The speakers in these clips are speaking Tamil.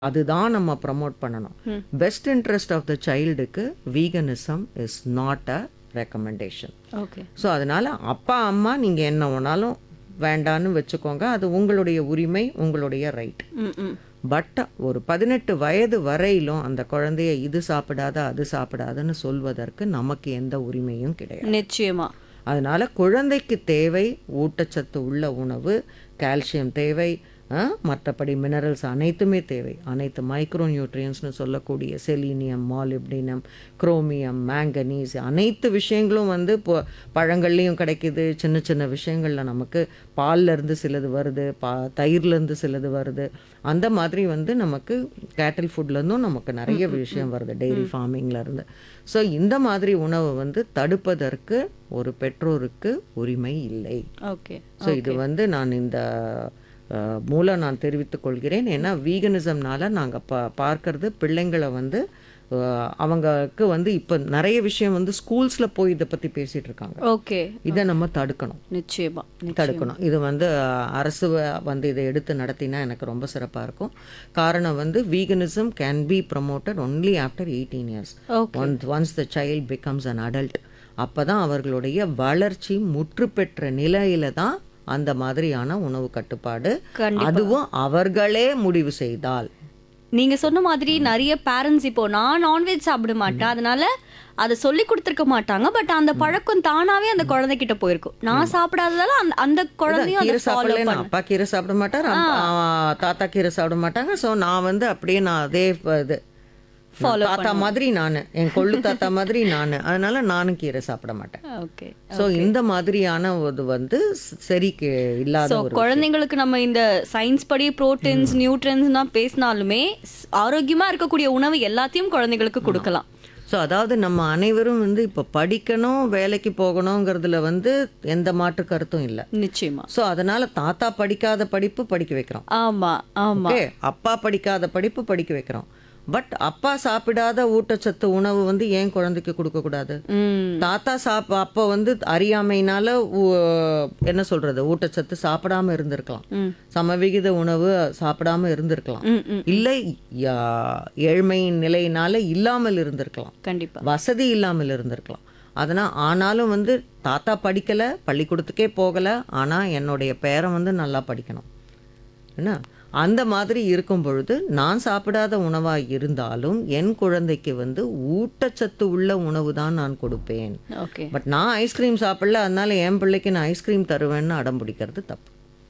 அதுதான் நம்ம ப்ரமோட் பண்ணணும் பெஸ்ட் இன்ட்ரெஸ்ட் ஆஃப் த சைல்டுக்கு veganism is not a recommendation okay so அதனால அப்பா அம்மா நீங்கள் என்ன வேணாலும் வேண்டான்னு வச்சுக்கோங்க அது உங்களுடைய உரிமை உங்களுடைய ரைட் ம் ம் பட் ஒரு பதினெட்டு வயது வரையிலும் அந்த குழந்தைய இது சாப்பிடாத அது சாப்பிடாதன்னு சொல்வதற்கு நமக்கு எந்த உரிமையும் கிடையாது நிச்சயமா அதனால குழந்தைக்கு தேவை ஊட்டச்சத்து உள்ள உணவு கால்சியம் தேவை ஆ, மற்றபடி மினரல்ஸ் அனைத்துமே தேவை அனைத்து மைக்ரோ நியூட்ரியன்ஸ்னு சொல்லக்கூடிய செலீனியம் மாலிப்டினம் குரோமியம் மேங்கனீஸ் அனைத்து விஷயங்களும் வந்து இப்போ பழங்கள்லேயும் கிடைக்குது சின்ன சின்ன விஷயங்களில் நமக்கு பால்ல இருந்து சிலது வருது பா தயிர்லேருந்து சிலது வருது அந்த மாதிரி வந்து நமக்கு கேட்டில் ஃபுட்லேருந்தும் நமக்கு நிறைய விஷயம் வருது டெய்ரி இருந்து ஸோ இந்த மாதிரி உணவை வந்து தடுப்பதற்கு ஒரு பெற்றோருக்கு உரிமை இல்லை ஓகே ஸோ இது வந்து நான் இந்த அஹ், மூலம் நான் தெரிவித்துக் கொள்கிறேன் ஏன்னா வீகனிசம்னால நாங்கள் பா பார்க்கறது பிள்ளைங்களை வந்து அஹ், அவங்களுக்கு வந்து இப்போ நிறைய விஷயம் வந்து ஸ்கூல்ஸில் போய் இதை பற்றி பேசிகிட்டு இருக்காங்க ஓகே இதை நம்ம தடுக்கணும் நிச்சயமா நிச்சயம். தடுக்கணும் இது வந்து அஹ், அரசு வ- வந்து இதை எடுத்து நடத்தினா எனக்கு ரொம்ப சிறப்பாக இருக்கும் காரணம் வந்து veganism can be promoted only after eighteen years okay once once the child becomes an adult அப்போ தான் அவர்களுடைய வளர்ச்சி முற்று பெற்ற நிலையில தான் அந்த மாதிரியான உணவு கட்டுப்பாடு கண்டிப்பா. அதுவும் அவர்களே முடிவு செய்தால் நீங்க சொன்ன மாதிரி நிறைய பேரண்ட்ஸ் இப்போ நான் நான்வெஜ் சாப்பிட மாட்டேன் அதனால அதை சொல்லி கொடுத்துருக்க மாட்டாங்க பட் அந்த பழக்கம் தானாவே அந்த குழந்தைகிட்ட போயிருக்கும் நான் சாப்பிடாததால அந்த அந்த குழந்தையும் கீரை அதை ஃபாலோ சாப்பிடல பண்ண அப்பா கீரை சாப்பிட மாட்டார் அம்மா- ஆ, தாத்தா கீரை சாப்பிட மாட்டாங்க ஸோ நான் வந்து அப்படியே நான் அதே ப- இது Follow தாத்தா மாதிரி நான் என் கொள்ளு தாத்தா மாதிரி நான் அதனால நானும் கீரை சாப்பிட மாட்டேன் ஓகே ஸோ இந்த மாதிரியான இது வந்து ஸ்- சரி கே- இல்லாத ஸோ ஒரு குழந்தைங்களுக்கு நம்ம இந்த சயின்ஸ் படி புரோட்டீன்ஸ் நியூட்ரன்ஸ் தான் பேசினாலுமே ஸ்- ஆரோக்கியமா இருக்கக்கூடிய உணவு எல்லாத்தையும் குழந்தைங்களுக்கு கொடுக்கலாம் ஸோ அதாவது நம்ம அனைவரும் வந்து இப்போ படிக்கணும் வேலைக்கு போகணுங்கிறதுல வந்து எந்த மாற்று கருத்தும் இல்லை நிச்சயமா ஸோ அதனால தாத்தா படிக்காத படிப்பு படிக்க வைக்கிறோம் ஆமா ஆமா ஓகே அப்பா படிக்காத படிப்பு படிக்க வைக்கிறோம் பட் அப்பா சாப்பிடாத ஊட்டச்சத்து உணவு வந்து ஏன் குழந்தைக்கு கொடுக்கக்கூடாது ம் தாத்தா சாப் அப்போ வந்து அறியாமையினால ஊ- என்ன சொல்றது ஊட்டச்சத்து சாப்பிடாம இருந்திருக்கலாம் ம். சமவிகித உணவு சாப்பிடாம இருந்திருக்கலாம் ம் ம் இல்லை யா- ஏழ்மையின் நிலையினால இல்லாமல் இருந்திருக்கலாம் கண்டிப்பா வசதி இல்லாமல் இருந்திருக்கலாம் அதனால் ஆனாலும் வந்து தாத்தா படிக்கலை பள்ளிக்கூடத்துக்கே போகலை ஆனால் என்னுடைய பேரன் வந்து நல்லா படிக்கணும் என்ன அந்த மாதிரி இருக்கும் பொழுது நான் சாப்பிடாத உணவாக இருந்தாலும் என் குழந்தைக்கு வந்து ஊட்டச்சத்து உள்ள உணவு தான் நான் கொடுப்பேன் ஓகே பட் நான் ஐஸ்கிரீம் சாப்பிடல அதனால என் பிள்ளைக்கு நான் ஐஸ்கிரீம் தருவேன்னு அடம் பிடிக்கிறது தப்பு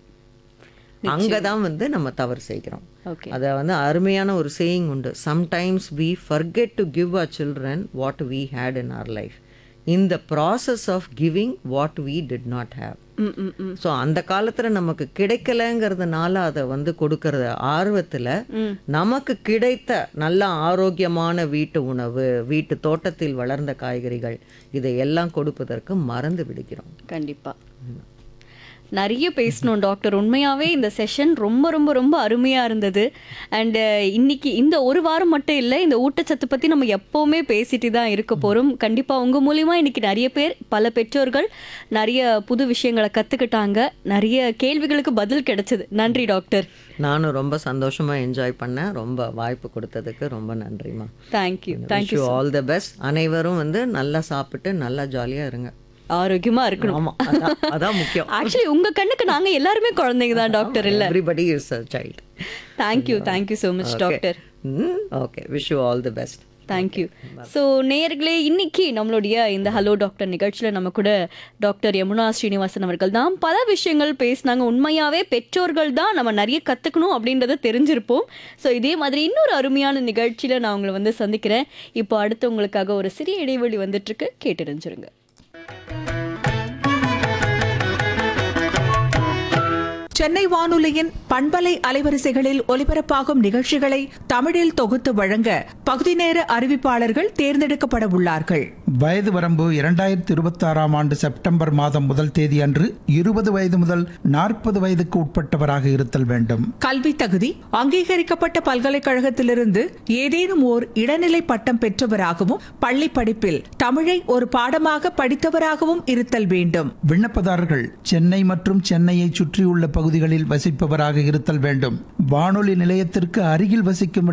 அங்கே தான் வந்து நம்ம தவறு செய்கிறோம் ஓகே அதை வந்து அருமையான ஒரு சேயிங் உண்டு sometimes we forget to give a children what we had in our life in the process of giving what we did not have hmm hmm ம் ஸோ அந்த காலத்தில் நமக்கு கிடைக்கலங்கிறதுனால அதை வந்து கொடுக்கறது ஆர்வத்தில் ம். நமக்கு கிடைத்த நல்ல ஆரோக்கியமான வீட்டு உணவு வீட்டு தோட்டத்தில் வளர்ந்த காய்கறிகள் இதையெல்லாம் கொடுப்பதற்கு மறந்து விடுகிறோம் கண்டிப்பா நிறைய பேசணும் டாக்டர் உண்மையாவே இந்த செஷன் ரொம்ப ரொம்ப ரொம்ப அருமையா இருந்தது அண்ட் இன்னைக்கு இந்த ஒரு வாரம் மட்டும் இல்லை இந்த ஊட்டச்சத்து பத்தி நம்ம எப்பவுமே பேசிட்டு தான் இருக்க போறோம் கண்டிப்பா உங்க மூலியமா இன்னைக்கு நிறைய பேர் பல பெற்றோர்கள் நிறைய புது விஷயங்களை கத்துக்கிட்டாங்க நிறைய கேள்விகளுக்கு பதில் கிடைச்சது நன்றி டாக்டர் நானும் ரொம்ப சந்தோஷமா என்ஜாய் பண்ணேன் ரொம்ப வாய்ப்பு கொடுத்ததுக்கு ரொம்ப நன்றிம்மா thank you thank you you all the best அனைவரும் வந்து நல்லா சாப்பிட்டு நல்லா ஜாலியா இருங்க ஆரோக்கியமா இருக்கணும் ஆமா அதான் அதான் முக்கியம் ஆக்சுவலி உங்க கண்ணுக்கு நாங்க எல்லாருமே குழந்தைங்க தான் டாக்டர் இல்ல everybody is a child thank you thank you so much doctor okay wish you all the best thank you so நேயர்களே இன்னைக்கு நம்மளுடைய இந்த ஹலோ டாக்டர் நிகழ்ச்சியில் நம்ம கூட டாக்டர் யமுனா ஸ்ரீனிவாசன் அவர்கள் தான் பல விஷயங்கள் பேசினாங்க உண்மையாகவே பெற்றோர்கள் தான் நம்ம நிறைய கற்றுக்கணும் அப்படின்றத தெரிஞ்சிருப்போம் ஸோ இதே மாதிரி இன்னொரு அருமையான நிகழ்ச்சியில் நான் உங்களை வந்து சந்திக்கிறேன் இப்போ அடுத்து உங்களுக்காக ஒரு சிறிய இடைவெளி வந்துட்டுருக்கு கேட்டறிஞ்சிருங்க சென்னை வானொலியின் பண்பலை அலைவரிசைகளில் ஒலிபரப்பாகும் நிகழ்ச்சிகளை தமிழில் தொகுத்து வழங்க பகுதி நேர அறிவிப்பாளர்கள் தேர்ந்தெடுக்கப்பட உள்ளார்கள் வயது வரம்பு இரண்டாயிரத்தி இருபத்தாறாம் ஆண்டு செப்டம்பர் மாதம் முதல் தேதி அன்று இருபது வயது முதல் நாற்பது வயதுக்கு உட்பட்டவராக இருத்தல் வேண்டும் கல்வி தகுதி அங்கீகரிக்கப்பட்ட பல்கலைக்கழகத்திலிருந்து ஏதேனும் ஓர் இடைநிலை பட்டம் பெற்றவராகவும் பள்ளி படிப்பில் தமிழை ஒரு பாடமாக படித்தவராகவும் இருத்தல் வேண்டும் விண்ணப்பதாரர்கள் சென்னை மற்றும் சென்னையை சுற்றியுள்ள பகுதிகளில் வசிப்பவராக இருத்தல் வேண்டும் வானொலி நிலையத்திற்கு அருகில் வசிக்கும்